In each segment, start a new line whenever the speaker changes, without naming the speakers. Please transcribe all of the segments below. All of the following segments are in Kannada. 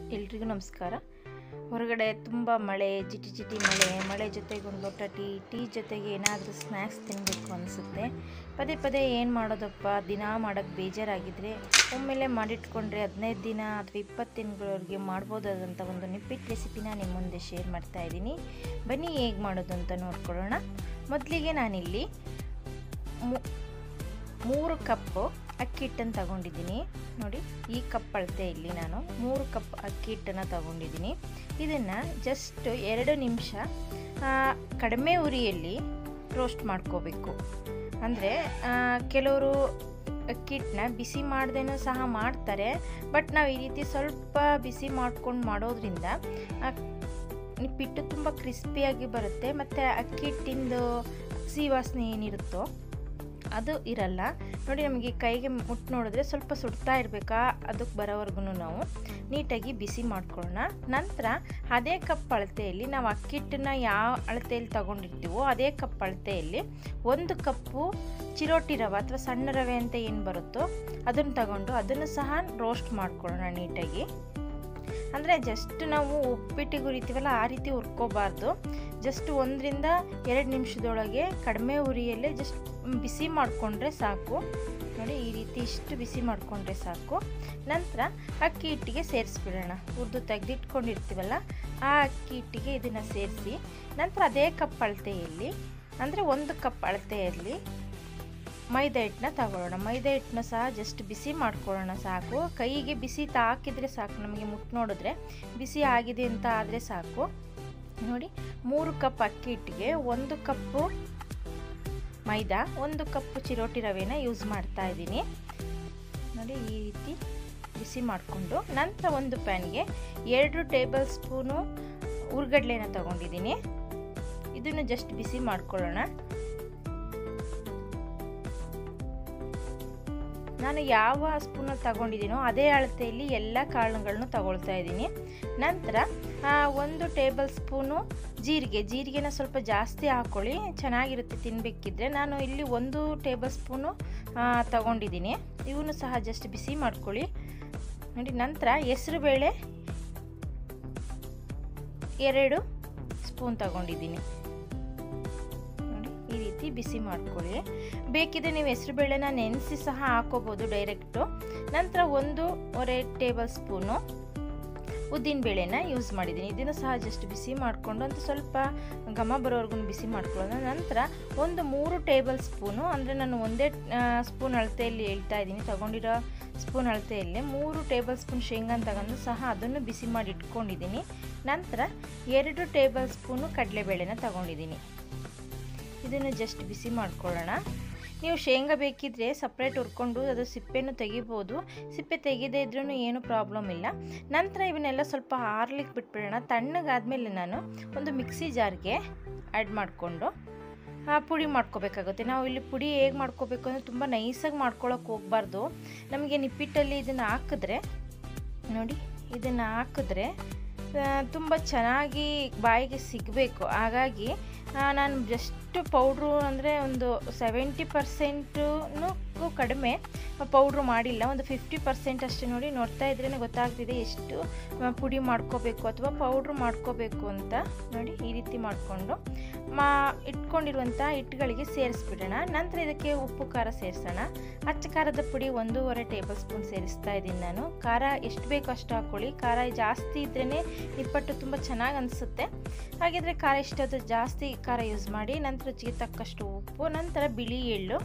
ಎಲ್ರಿಗೂ ನಮಸ್ಕಾರ ಹೊರಗಡೆ ತುಂಬ ಮಳೆ ಜಿಟಿ ಜಿಟಿ ಮಳೆ ಮಳೆ ಜೊತೆಗೆ ಒಂದು ಲೋಟ ಟೀ ಟೀ ಜೊತೆಗೆ ಏನಾದರೂ ಸ್ನ್ಯಾಕ್ಸ್ ತಿನ್ನಬೇಕು ಅನಿಸುತ್ತೆ ಪದೇ ಪದೇ ಏನು ಮಾಡೋದಪ್ಪ ದಿನ ಮಾಡೋಕ್ಕೆ ಬೇಜಾರಾಗಿದ್ದರೆ ಒಮ್ಮೆಲೆ ಮಾಡಿಟ್ಕೊಂಡ್ರೆ ಹದಿನೈದು ದಿನ ಅಥವಾ ಇಪ್ಪತ್ತು ದಿನಗಳವರೆಗೆ ಮಾಡ್ಬೋದಾದಂಥ ಒಂದು ನಿಪ್ಪಿಟ್ಟು ರೆಸಿಪಿನ ನಿಮ್ಮ ಮುಂದೆ ಶೇರ್ ಮಾಡ್ತಾ ಇದ್ದೀನಿ ಬನ್ನಿ ಹೇಗೆ ಮಾಡೋದು ಅಂತ ನೋಡ್ಕೊಳ್ಳೋಣ ಮೊದಲಿಗೆ ನಾನಿಲ್ಲಿ ಮು- ಮೂರು ಕಪ್ಪು ಅಕ್ಕಿ ಹಿಟ್ಟನ್ನು ತಗೊಂಡಿದ್ದೀನಿ ನೋಡಿ ಈ ಕಪ್ ಅಳತೆಯಲ್ಲಿ ನಾನು ಮೂರು ಕಪ್ ಅಕ್ಕಿ ಹಿಟ್ಟನ್ನು ತಗೊಂಡಿದ್ದೀನಿ ಇದನ್ನು ಜಸ್ಟ್ ಎರಡು ನಿಮಿಷ ಆ, ಕಡಿಮೆ ಉರಿಯಲ್ಲಿ ರೋಸ್ಟ್ ಮಾಡ್ಕೋಬೇಕು ಅಂದರೆ ಕೆಲವರು ಅಕ್ಕಿ ಹಿಟ್ಟನ್ನ ಬಿಸಿ ಮಾಡ್ದೇನೂ ಸಹ ಮಾಡ್ತಾರೆ ಬಟ್ ನಾವು ಈ ರೀತಿ ಸ್ವಲ್ಪ ಬಿಸಿ ಮಾಡ್ಕೊಂಡು ಮಾಡೋದ್ರಿಂದ ಆ, ನಿಪ್ಪಿಟ್ಟು ತುಂಬ ಕ್ರಿಸ್ಪಿಯಾಗಿ ಬರುತ್ತೆ ಮತ್ತು ಅಕ್ಕಿ ಹಿಟ್ಟಿಂದು ಸಿಹಿ ವಾಸನೆ ಏನಿರುತ್ತೋ ಅದು ಇರಲ್ಲ ನೋಡಿ ನಮಗೆ ಕೈಗೆ ಮುಟ್ಟು ನೋಡಿದ್ರೆ ಸ್ವಲ್ಪ ಸುಡ್ತಾ ಇರಬೇಕಾ ಅದಕ್ಕೆ ಬರೋವರೆಗೂ ನಾವು ನೀಟಾಗಿ ಬಿಸಿ ಮಾಡ್ಕೊಳ್ಳೋಣ ನಂತರ ಅದೇ ಕಪ್ ಅಳತೆಯಲ್ಲಿ ನಾವು ಅಕ್ಕಿ ಹಿಟ್ಟನ್ನ ಯಾವ ಅಳತೆಯಲ್ಲಿ ತಗೊಂಡಿರ್ತೀವೋ ಅದೇ ಕಪ್ ಅಳತೆಯಲ್ಲಿ ಒಂದು ಕಪ್ಪು ಚಿರೋಟಿ ರವೆ ಅಥವಾ ಸಣ್ಣ ರವೆ ಅಂತ ಏನು ಬರುತ್ತೋ ಅದನ್ನು ತಗೊಂಡು ಅದನ್ನು ಸಹ ರೋಸ್ಟ್ ಮಾಡ್ಕೊಳ್ಳೋಣ ನೀಟಾಗಿ ಅಂದರೆ ಜಸ್ಟ್ ನಾವು ಉಪ್ಪಿಟ್ಟಿಗೆ ಹುರಿತೀವಲ್ಲ ಆ ರೀತಿ ಹುರ್ಕೋಬಾರ್ದು ಜಸ್ಟ್ ಒಂದರಿಂದ ಎರಡು ನಿಮಿಷದೊಳಗೆ ಕಡಿಮೆ ಉರಿಯಲ್ಲೇ ಜಸ್ಟ್ ಬಿಸಿ ಮಾಡಿಕೊಂಡ್ರೆ ಸಾಕು ನೋಡಿ ಈ ರೀತಿ ಇಷ್ಟು ಬಿಸಿ ಮಾಡಿಕೊಂಡ್ರೆ ಸಾಕು ನಂತರ ಅಕ್ಕಿ ಹಿಟ್ಟಿಗೆ ಸೇರಿಸ್ಬಿಡೋಣ ಹುರಿದು ತೆಗೆದಿಟ್ಕೊಂಡಿರ್ತೀವಲ್ಲ ಆ ಅಕ್ಕಿ ಹಿಟ್ಟಿಗೆ ಇದನ್ನು ಸೇರಿಸಿ ನಂತರ ಅದೇ ಕಪ್ ಅಳತೆಯಲ್ಲಿ ಅಂದರೆ ಒಂದು ಕಪ್ ಅಳತೆಯಲ್ಲಿ ಮೈದಾ ಹಿಟ್ಟನ್ನ ತಗೊಳ್ಳೋಣ ಮೈದಾ ಹಿಟ್ಟನ್ನ ಸಹ ಜಸ್ಟ್ ಬಿಸಿ ಮಾಡ್ಕೊಳ್ಳೋಣ ಸಾಕು ಕೈಗೆ ಬಿಸಿ ತಾಕಿದ್ರೆ ಸಾಕು ನಮಗೆ ಮುಟ್ಟು ನೋಡಿದ್ರೆ ಬಿಸಿ ಆಗಿದೆ ಅಂತ ಆದರೆ ಸಾಕು ನೋಡಿ ಮೂರು ಕಪ್ ಅಕ್ಕಿ ಹಿಟ್ಟಿಗೆ ಒಂದು ಕಪ್ಪು ಮೈದಾ ಒಂದು ಕಪ್ಪು ಚಿರೋಟಿ ರವೆನ ಯೂಸ್ ಮಾಡ್ತಾ ಇದ್ದೀನಿ ನೋಡಿ ಈ ರೀತಿ ಬಿಸಿ ಮಾಡಿಕೊಂಡು ನಂತರ ಒಂದು ಪ್ಯಾನ್ಗೆ ಎರಡು ಟೇಬಲ್ ಸ್ಪೂನು ಹುರ್ಗಡ್ಲೆನ ತಗೊಂಡಿದ್ದೀನಿ ಇದನ್ನು ಜಸ್ಟ್ ಬಿಸಿ ಮಾಡ್ಕೊಳ್ಳೋಣ ನಾನು ಯಾವ ಸ್ಪೂನಲ್ಲಿ ತಗೊಂಡಿದ್ದೀನೋ ಅದೇ ಅಳತೆಯಲ್ಲಿ ಎಲ್ಲ ಕಾಳುಗಳನ್ನು ತಗೊಳ್ತಾ ಇದ್ದೀನಿ ನಂತರ ಒಂದು ಟೇಬಲ್ ಸ್ಪೂನು ಜೀರಿಗೆ ಜೀರಿಗೆನ ಸ್ವಲ್ಪ ಜಾಸ್ತಿ ಹಾಕ್ಕೊಳ್ಳಿ ಚೆನ್ನಾಗಿರುತ್ತೆ ತಿನ್ನಬೇಕಿದ್ರೆ ನಾನು ಇಲ್ಲಿ ಒಂದು ಟೇಬಲ್ ಸ್ಪೂನು ತಗೊಂಡಿದ್ದೀನಿ ಇವನು ಸಹ ಜಸ್ಟ್ ಬಿಸಿ ಮಾಡ್ಕೊಳ್ಳಿ ನೋಡಿ ನಂತರ ಹೆಸರುಬೇಳೆ ಎರಡು ಸ್ಪೂನ್ ತಗೊಂಡಿದ್ದೀನಿ ನೋಡಿ ಈ ರೀತಿ ಬಿಸಿ ಮಾಡ್ಕೊಳ್ಳಿ ಬೇಕಿದ್ರೆ ನೀವು ಹೆಸರುಬೇಳೆನ ನೆನೆಸಿ ಸಹ ಹಾಕೋಬೋದು ಡೈರೆಕ್ಟು ನಂತರ ಒಂದೂವರೆ ಟೇಬಲ್ ಸ್ಪೂನು ಉದ್ದಿನಬೇಳೆನ ಯೂಸ್ ಮಾಡಿದ್ದೀನಿ ಇದನ್ನು ಸಹ ಜಸ್ಟ್ ಬಿಸಿ ಮಾಡಿಕೊಂಡು ಅಂತ ಸ್ವಲ್ಪ ಘಮ ಬರೋವರೆಗೂ ಬಿಸಿ ಮಾಡ್ಕೊಳ್ಳೋಣ ನಂತರ ಒಂದು ಮೂರು ಟೇಬಲ್ ಸ್ಪೂನು ಅಂದರೆ ನಾನು ಒಂದೇ ಸ್ಪೂನ್ ಅಳತೆಯಲ್ಲಿ ಹೇಳ್ತಾ ಇದ್ದೀನಿ ತಗೊಂಡಿರೋ ಸ್ಪೂನ್ ಅಳತೆಯಲ್ಲಿ ಮೂರು ಟೇಬಲ್ ಸ್ಪೂನ್ ಶೇಂಗಾನ ತಗೊಂಡು ಸಹ ಅದನ್ನು ಬಿಸಿ ಮಾಡಿ ಇಟ್ಕೊಂಡಿದ್ದೀನಿ ನಂತರ ಎರಡು ಟೇಬಲ್ ಸ್ಪೂನು ಕಡಲೆಬೇಳೆನ ತಗೊಂಡಿದ್ದೀನಿ ಇದನ್ನು ಜಸ್ಟ್ ಬಿಸಿ ಮಾಡ್ಕೊಳ್ಳೋಣ ನೀವು ಶೇಂಗಾ ಬೇಕಿದ್ರೆ ಸಪ್ರೇಟ್ ಹುರ್ಕೊಂಡು ಅದು ಸಿಪ್ಪೆನೂ ತೆಗಿಬೋದು ಸಿಪ್ಪೆ ತೆಗೆದೇ ಇದ್ರೂ ಏನು ಪ್ರಾಬ್ಲಮ್ ಇಲ್ಲ ನಂತರ ಇವನ್ನೆಲ್ಲ ಸ್ವಲ್ಪ ಆರ್ಲಿಕ್ಕೆ ಬಿಟ್ಬಿಡೋಣ ತಣ್ಣಗಾದ್ಮೇಲೆ ನಾನು ಒಂದು ಮಿಕ್ಸಿ ಜಾರ್ಗೆ ಆ್ಯಡ್ ಮಾಡಿಕೊಂಡು ಪುಡಿ ಮಾಡ್ಕೋಬೇಕಾಗುತ್ತೆ ನಾವು ಇಲ್ಲಿ ಪುಡಿ ಹೇಗೆ ಮಾಡ್ಕೋಬೇಕು ಅಂದರೆ ತುಂಬ ನೈಸಾಗಿ ಮಾಡ್ಕೊಳ್ಳೋಕೆ ಹೋಗ್ಬಾರ್ದು ನಮಗೆ ನಿಪ್ಪಿಟ್ಟಲ್ಲಿ ಇದನ್ನು ಹಾಕಿದ್ರೆ ನೋಡಿ ಇದನ್ನು ಹಾಕಿದ್ರೆ ತುಂಬ ಚೆನ್ನಾಗಿ ಬಾಯಿಗೆ ಸಿಗಬೇಕು ಹಾಗಾಗಿ ನಾನು ಜಸ್ಟ್ ಪೌಡ್ರು ಅಂದರೆ ಒಂದು ಸೆವೆಂಟಿ ಪರ್ಸೆಂಟೂ ಕಡಿಮೆ ಪೌಡ್ರು ಮಾಡಿಲ್ಲ ಒಂದು ಫಿಫ್ಟಿ ಪರ್ಸೆಂಟ್ ಅಷ್ಟೇ ನೋಡಿ ನೋಡ್ತಾ ಇದ್ರೇ ಗೊತ್ತಾಗ್ತಿದೆ ಎಷ್ಟು ಪುಡಿ ಮಾಡ್ಕೋಬೇಕು ಅಥವಾ ಪೌಡ್ರು ಮಾಡ್ಕೋಬೇಕು ಅಂತ ನೋಡಿ ಈ ರೀತಿ ಮಾಡಿಕೊಂಡು ಮಾ ಇಟ್ಕೊಂಡಿರುವಂಥ ಹಿಟ್ಟುಗಳಿಗೆ ಸೇರಿಸ್ಬಿಡೋಣ ನಂತರ ಇದಕ್ಕೆ ಉಪ್ಪು ಖಾರ ಸೇರಿಸೋಣ ಅಚ್ಚ ಖಾರದ ಪುಡಿ ಒಂದೂವರೆ ಟೇಬಲ್ ಸ್ಪೂನ್ ಸೇರಿಸ್ತಾ ಇದ್ದೀನಿ ನಾನು ಖಾರ ಎಷ್ಟು ಬೇಕೋ ಅಷ್ಟು ಹಾಕ್ಕೊಳ್ಳಿ ಖಾರ ಜಾಸ್ತಿ ಇದ್ರೇ ನಿಪ್ಪಟ್ಟು ತುಂಬ ಚೆನ್ನಾಗಿ ಅನಿಸುತ್ತೆ ಹಾಗಿದ್ರೆ ಖಾರ ಎಷ್ಟಾದರೂ ಜಾಸ್ತಿ ಖಾರ ಯೂಸ್ ಮಾಡಿ ನಂತರ ರುಚಿಗೆ ತಕ್ಕಷ್ಟು ಉಪ್ಪು ನಂತರ ಬಿಳಿ ಎಳ್ಳು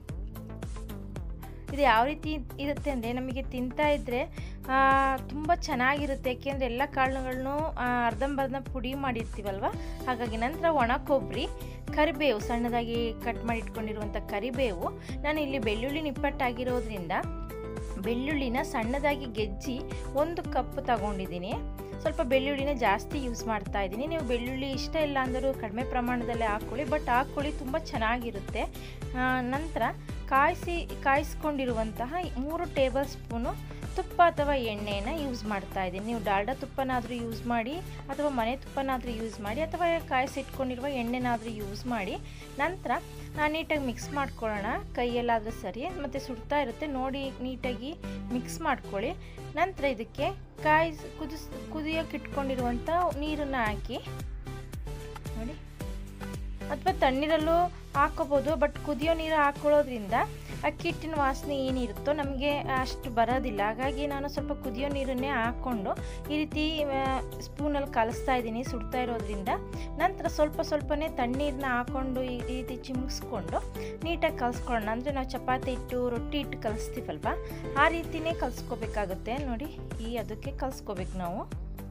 ಇದು ಯಾವ ರೀತಿ ಇರುತ್ತೆ ಅಂದರೆ ನಮಗೆ ತಿಂತಾ ಇದ್ದರೆ ತುಂಬ ಚೆನ್ನಾಗಿರುತ್ತೆ ಏಕೆಂದರೆ ಎಲ್ಲ ಕಾಳುಗಳನ್ನು ಅರ್ಧಂಬರ್ಧ ಪುಡಿ ಮಾಡಿರ್ತೀವಲ್ವ ಹಾಗಾಗಿ ನಂತರ ಒಣ ಕೊಬ್ಬರಿ ಕರಿಬೇವು ಸಣ್ಣದಾಗಿ ಕಟ್ ಮಾಡಿ ಇಟ್ಕೊಂಡಿರುವಂಥ ಕರಿಬೇವು ನಾನು ಇಲ್ಲಿ ಬೆಳ್ಳುಳ್ಳಿ ನಿಪ್ಪಟ್ಟಾಗಿರೋದ್ರಿಂದ ಬೆಳ್ಳುಳ್ಳಿನ ಸಣ್ಣದಾಗಿ ಗೆಜ್ಜಿ ಒಂದು ಕಪ್ ತಗೊಂಡಿದ್ದೀನಿ ಸ್ವಲ್ಪ ಬೆಳ್ಳುಳ್ಳಿನ ಜಾಸ್ತಿ ಯೂಸ್ ಮಾಡ್ತಾ ಇದ್ದೀನಿ ನೀವು ಬೆಳ್ಳುಳ್ಳಿ ಇಷ್ಟ ಇಲ್ಲ ಅಂದರೂ ಕಡಿಮೆ ಪ್ರಮಾಣದಲ್ಲೇ ಹಾಕ್ಕೊಳ್ಳಿ ಬಟ್ ಹಾಕ್ಕೊಳ್ಳಿ ತುಂಬ ಚೆನ್ನಾಗಿರುತ್ತೆ ನಂತರ ಕಾಯಿಸಿ ಕಾಯಿಸ್ಕೊಂಡಿರುವಂತಹ ಮೂರು ಟೇಬಲ್ ಸ್ಪೂನು ತುಪ್ಪ ಅಥವಾ ಎಣ್ಣೆನ ಯೂಸ್ ಮಾಡ್ತಾ ಇದ್ದೀನಿ ನೀವು ಡಾಲ್ಡಾ ತುಪ್ಪನಾದರೂ ಯೂಸ್ ಮಾಡಿ ಅಥವಾ ಮನೆ ತುಪ್ಪನಾದರೂ ಯೂಸ್ ಮಾಡಿ ಅಥವಾ ಕಾಯಿಸಿಟ್ಕೊಂಡಿರುವ ಎಣ್ಣೆನಾದರೂ ಯೂಸ್ ಮಾಡಿ ನಂತರ ನೀಟಾಗಿ ಮಿಕ್ಸ್ ಮಾಡ್ಕೊಳ್ಳೋಣ ಕೈಯಲ್ಲಾದರೂ ಸರಿ ಮತ್ತು ಸುಡ್ತಾ ಇರುತ್ತೆ ನೋಡಿ ನೀಟಾಗಿ ಮಿಕ್ಸ್ ಮಾಡ್ಕೊಳ್ಳಿ ನಂತರ ಇದಕ್ಕೆ ಕಾಯಿಸ್ ಕುದಿಸ್ ಕುದಿಯೋಕೆ ಇಟ್ಕೊಂಡಿರುವಂಥ ನೀರನ್ನು ಹಾಕಿ ನೋಡಿ ಅಥವಾ ತಣ್ಣೀರಲ್ಲೂ ಹಾಕೋಬೋದು ಬಟ್ ಕುದಿಯೋ ನೀರು ಹಾಕೊಳ್ಳೋದ್ರಿಂದ ಅಕ್ಕಿ ಹಿಟ್ಟಿನ ವಾಸನೆ ಏನಿರುತ್ತೋ ನಮಗೆ ಅಷ್ಟು ಬರೋದಿಲ್ಲ ಹಾಗಾಗಿ ನಾನು ಸ್ವಲ್ಪ ಕುದಿಯೋ ನೀರನ್ನೇ ಹಾಕ್ಕೊಂಡು ಈ ರೀತಿ ಸ್ಪೂನಲ್ಲಿ ಕಲಿಸ್ತಾ ಇದ್ದೀನಿ ಸುಡ್ತಾ ಇರೋದ್ರಿಂದ ನಂತರ ಸ್ವಲ್ಪ ಸ್ವಲ್ಪನೇ ತಣ್ಣೀರನ್ನ ಹಾಕ್ಕೊಂಡು ಈ ರೀತಿ ಚಿಮ್ಗಿಸ್ಕೊಂಡು ನೀಟಾಗಿ ಕಲಿಸ್ಕೊಳ್ಳೋಣ ಅಂದರೆ ನಾವು ಚಪಾತಿ ಹಿಟ್ಟು ರೊಟ್ಟಿ ಹಿಟ್ಟು ಕಲಿಸ್ತೀವಲ್ವ ಆ ರೀತಿನೇ ಕಲಿಸ್ಕೋಬೇಕಾಗುತ್ತೆ ನೋಡಿ ಈ ಅದಕ್ಕೆ ಕಲಿಸ್ಕೋಬೇಕು ನಾವು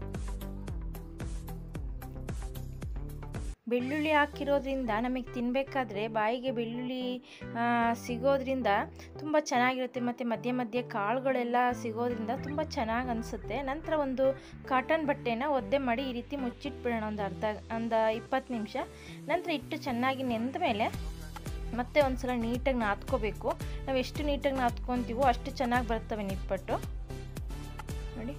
ಬೆಳ್ಳುಳ್ಳಿ ಹಾಕಿರೋದ್ರಿಂದ ನಮಗೆ ತಿನ್ನಬೇಕಾದ್ರೆ ಬಾಯಿಗೆ ಬೆಳ್ಳುಳ್ಳಿ ಸಿಗೋದ್ರಿಂದ ತುಂಬ ಚೆನ್ನಾಗಿರುತ್ತೆ ಮತ್ತು ಮಧ್ಯೆ ಮಧ್ಯೆ ಕಾಳುಗಳೆಲ್ಲ ಸಿಗೋದ್ರಿಂದ ತುಂಬ ಚೆನ್ನಾಗಿ ಅನಿಸುತ್ತೆ ನಂತರ ಒಂದು ಕಾಟನ್ ಬಟ್ಟೆನ ಒದ್ದೆ ಮಾಡಿ ಈ ರೀತಿ ಮುಚ್ಚಿಟ್ಬಿಡೋಣ ಒಂದು ಅರ್ಧ ಒಂದು ಇಪ್ಪತ್ತು ನಿಮಿಷ ನಂತರ ಇಟ್ಟು ಚೆನ್ನಾಗಿ ನೆಂದ ಮೇಲೆ ಮತ್ತೆ ಒಂದು ಸಲ ನೀಟಾಗಿ ನಾದ್ಕೋಬೇಕು ನಾವು ಎಷ್ಟು ನೀಟಾಗಿ ನಾದ್ಕೊತೀವೋ ಅಷ್ಟು ಚೆನ್ನಾಗಿ ಬರ್ತವೆ ನಿಪ್ಪಟ್ಟು ನೋಡಿ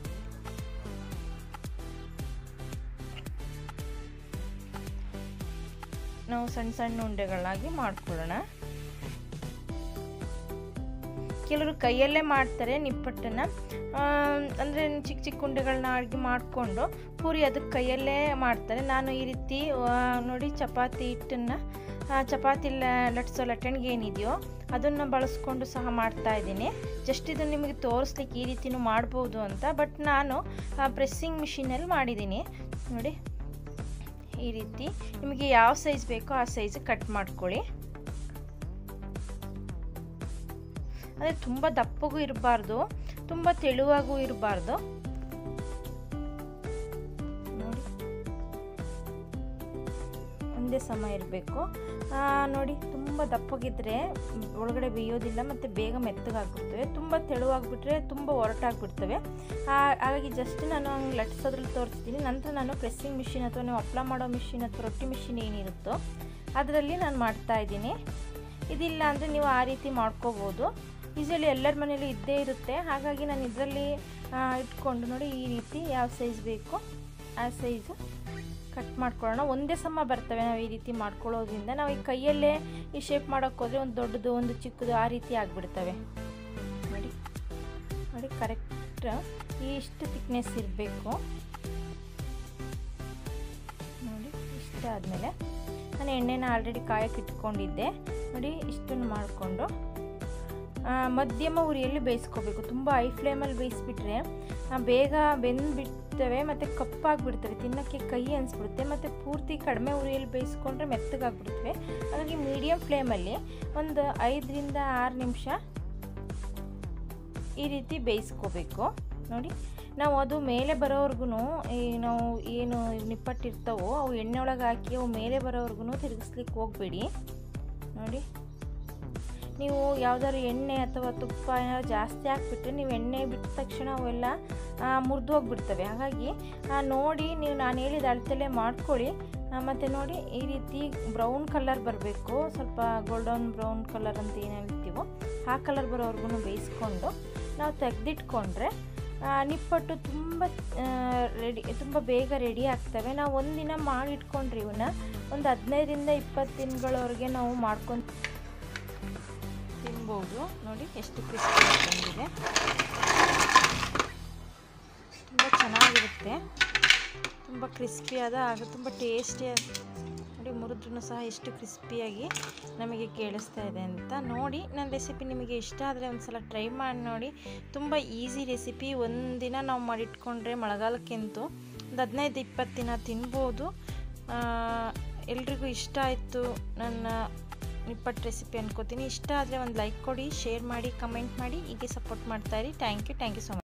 ನಾವು ಸಣ್ಣ ಸಣ್ಣ ಉಂಡೆಗಳಾಗಿ ಮಾಡ್ಕೊಳ್ಳೋಣ ಕೆಲವರು ಕೈಯಲ್ಲೇ ಮಾಡ್ತಾರೆ ನಿಪ್ಪಟ್ಟನ್ನು ಅಂದರೆ ಚಿಕ್ಕ ಚಿಕ್ಕ ಉಂಡೆಗಳನ್ನ ಅಡುಗೆ ಮಾಡಿಕೊಂಡು ಪೂರಿ ಅದಕ್ಕೆ ಕೈಯಲ್ಲೇ ಮಾಡ್ತಾರೆ ನಾನು ಈ ರೀತಿ ನೋಡಿ ಚಪಾತಿ ಹಿಟ್ಟನ್ನು ಚಪಾತಿ ಲಟ್ಸೋ ಲಟ್ಟಣಿಗೆ ಏನಿದೆಯೋ ಅದನ್ನು ಬಳಸ್ಕೊಂಡು ಸಹ ಮಾಡ್ತಾ ಇದ್ದೀನಿ ಜಸ್ಟ್ ಇದನ್ನು ನಿಮಗೆ ತೋರಿಸ್ಲಿಕ್ಕೆ ಈ ರೀತಿನೂ ಮಾಡ್ಬೋದು ಅಂತ ಬಟ್ ನಾನು ಪ್ರೆಸ್ಸಿಂಗ್ ಮಿಷಿನಲ್ಲಿ ಮಾಡಿದ್ದೀನಿ ನೋಡಿ ಈ ರೀತಿ ನಿಮಗೆ ಯಾವ ಸೈಜ್ ಬೇಕೋ ಆ ಸೈಜ್ ಕಟ್ ಮಾಡ್ಕೊಳ್ಳಿ ಅಂದರೆ ತುಂಬ ದಪ್ಪಗೂ ಇರಬಾರ್ದು ತುಂಬ ತೆಳುವಾಗೂ ಇರಬಾರ್ದು ನೋಡಿ ಒಂದೇ ಸಮ ಇರಬೇಕು ನೋಡಿ ತುಂಬ ದಪ್ಪಗಿದ್ರೆ ಒಳಗಡೆ ಬೇಯೋದಿಲ್ಲ ಮತ್ತು ಬೇಗ ಮೆತ್ತಗಾಗ್ಬಿಡ್ತವೆ ತುಂಬ ತೆಳುವಾಗಿಬಿಟ್ರೆ ತುಂಬ ಒರಟಾಗ್ಬಿಡ್ತವೆ ಹಾಗಾಗಿ ಜಸ್ಟ್ ನಾನು ಹಂಗೆ ಲಟ್ಸೋದ್ರಲ್ಲಿ ತೋರಿಸ್ತೀನಿ ನಂತರ ನಾನು ಪ್ರೆಸ್ಸಿಂಗ್ ಮಿಷಿನ್ ಅಥವಾ ನೀವು ಹಪ್ಳ ಮಾಡೋ ಮಿಷಿನ್ ಅಥವಾ ರೊಟ್ಟಿ ಮಿಷಿನ್ ಏನಿರುತ್ತೋ ಅದರಲ್ಲಿ ನಾನು ಮಾಡ್ತಾ ಇದ್ದೀನಿ ಇದಿಲ್ಲ ಅಂದರೆ ನೀವು ಆ ರೀತಿ ಮಾಡ್ಕೋಬೋದು ಯೂಸಲಿ ಎಲ್ಲರ ಮನೇಲಿ ಇದ್ದೇ ಇರುತ್ತೆ ಹಾಗಾಗಿ ನಾನು ಇದರಲ್ಲಿ ಇಟ್ಕೊಂಡು ನೋಡಿ ಈ ರೀತಿ ಯಾವ ಸೈಜ್ ಬೇಕು ಆ ಸೈಜು ಕಟ್ ಮಾಡ್ಕೊಳ್ಳೋಣ ಒಂದೇ ಸಮ ಬರ್ತವೆ ನಾವು ಈ ರೀತಿ ಮಾಡ್ಕೊಳ್ಳೋದ್ರಿಂದ ನಾವು ಈ ಕೈಯಲ್ಲೇ ಈ ಶೇಪ್ ಮಾಡೋಕ್ಕೆ ಹೋದರೆ ಒಂದು ದೊಡ್ಡದು ಒಂದು ಚಿಕ್ಕದು ಆ ರೀತಿ ಆಗಿಬಿಡ್ತವೆ ನೋಡಿ ನೋಡಿ ಕರೆಕ್ಟ್ ಇಷ್ಟು ಥಿಕ್ನೆಸ್ ಇರಬೇಕು ನೋಡಿ ಇಷ್ಟ ಆದಮೇಲೆ ನಾನು ಎಣ್ಣೆನ ಆಲ್ರೆಡಿ ಕಾಯಕ್ಕೆ ಇಟ್ಕೊಂಡಿದ್ದೆ ನೋಡಿ ಇಷ್ಟನ್ನು ಮಾಡಿಕೊಂಡು ಮಧ್ಯಮ ಉರಿಯಲ್ಲಿ ಬೇಯಿಸ್ಕೋಬೇಕು ತುಂಬ ಹೈ ಫ್ಲೇಮಲ್ಲಿ ಬೇಯಿಸ್ಬಿಟ್ರೆ ಬೇಗ ಬೆಂದುಬಿಡ್ತವೆ ಮತ್ತು ಕಪ್ಪಾಗಿಬಿಡ್ತವೆ ತಿನ್ನೋಕ್ಕೆ ಕೈ ಅನಿಸ್ಬಿಡುತ್ತೆ ಮತ್ತು ಪೂರ್ತಿ ಕಡಿಮೆ ಉರಿಯಲ್ಲಿ ಬೇಯಿಸ್ಕೊಂಡ್ರೆ ಮೆತ್ತಗಾಗ್ಬಿಡ್ತವೆ ಹಾಗಾಗಿ ಮೀಡಿಯಮ್ ಫ್ಲೇಮಲ್ಲಿ ಒಂದು ಐದರಿಂದ ಆರು ನಿಮಿಷ ಈ ರೀತಿ ಬೇಯಿಸ್ಕೋಬೇಕು ನೋಡಿ ನಾವು ಅದು ಮೇಲೆ ಬರೋವರೆಗೂ ಈ ನಾವು ಏನು ನಿಪ್ಪಟ್ಟಿರ್ತಾವೋ ಅವು ಎಣ್ಣೆ ಒಳಗೆ ಹಾಕಿ ಅವು ಮೇಲೆ ಬರೋವರೆಗೂ ತಿರುಗಿಸ್ಲಿಕ್ಕೆ ಹೋಗಬೇಡಿ ನೋಡಿ ನೀವು ಯಾವುದಾದ್ರು ಎಣ್ಣೆ ಅಥವಾ ತುಪ್ಪ ಏನಾದ್ರು ಜಾಸ್ತಿ ಹಾಕ್ಬಿಟ್ರೆ ನೀವು ಎಣ್ಣೆ ಬಿಟ್ಟ ತಕ್ಷಣ ಅವೆಲ್ಲ ಮುರಿದು ಹೋಗ್ಬಿಡ್ತವೆ ಹಾಗಾಗಿ ನೋಡಿ ನೀವು ನಾನು ಹೇಳಿದ ಅಳತೆಲೆ ಮಾಡ್ಕೊಳ್ಳಿ ಮತ್ತು ನೋಡಿ ಈ ರೀತಿ ಬ್ರೌನ್ ಕಲರ್ ಬರಬೇಕು ಸ್ವಲ್ಪ ಗೋಲ್ಡನ್ ಬ್ರೌನ್ ಕಲರ್ ಅಂತ ಏನು ಹೇಳ್ತೀವೋ ಆ ಕಲರ್ ಬರೋವರೆಗೂ ಬೇಯಿಸ್ಕೊಂಡು ನಾವು ತೆಗೆದಿಟ್ಕೊಂಡ್ರೆ ನಿಪ್ಪಟ್ಟು ತುಂಬ ರೆಡಿ ತುಂಬ ಬೇಗ ರೆಡಿ ಆಗ್ತವೆ ನಾವು ಒಂದಿನ ಮಾಡಿಟ್ಕೊಂಡ್ರೆ ಇವನ್ನ ಒಂದು ಹದಿನೈದರಿಂದ ಇಪ್ಪತ್ತು ದಿನಗಳವರೆಗೆ ನಾವು ಮಾಡ್ಕೊಂಡು ತಿನ್ಬೋದು ನೋಡಿ ಎಷ್ಟು ಕ್ರಿಸ್ಪಿ ಬಂದಿದೆ ತುಂಬ ಚೆನ್ನಾಗಿರುತ್ತೆ ತುಂಬ ಕ್ರಿಸ್ಪಿಯಾದ ಹಾಗೂ ತುಂಬ ಟೇಸ್ಟಿಯಾದ ನೋಡಿ ಮುರಿದ್ರೂ ಸಹ ಎಷ್ಟು ಕ್ರಿಸ್ಪಿಯಾಗಿ ನಮಗೆ ಕೇಳಿಸ್ತಾ ಇದೆ ಅಂತ ನೋಡಿ ನನ್ನ ರೆಸಿಪಿ ನಿಮಗೆ ಇಷ್ಟ ಆದರೆ ಒಂದು ಸಲ ಟ್ರೈ ಮಾಡಿ ನೋಡಿ ತುಂಬ ಈಸಿ ರೆಸಿಪಿ ಒಂದಿನ ನಾವು ಮಾಡಿಟ್ಕೊಂಡ್ರೆ ಮಳೆಗಾಲಕ್ಕಿಂತೂ ಒಂದು ಹದಿನೈದು ಇಪ್ಪತ್ತು ದಿನ ತಿನ್ಬೋದು ಎಲ್ರಿಗೂ ಇಷ್ಟ ಆಯಿತು ನನ್ನ ನಿಪ್ಪಟ್ಟು ರೆಸಿಪಿ ಅನ್ಕೋತೀನಿ ಇಷ್ಟ ಆದರೆ ಒಂದು ಲೈಕ್ ಕೊಡಿ ಶೇರ್ ಮಾಡಿ ಕಮೆಂಟ್ ಮಾಡಿ ಹೀಗೆ ಸಪೋರ್ಟ್ ಮಾಡ್ತಾಯಿರಿ thank you thank you so much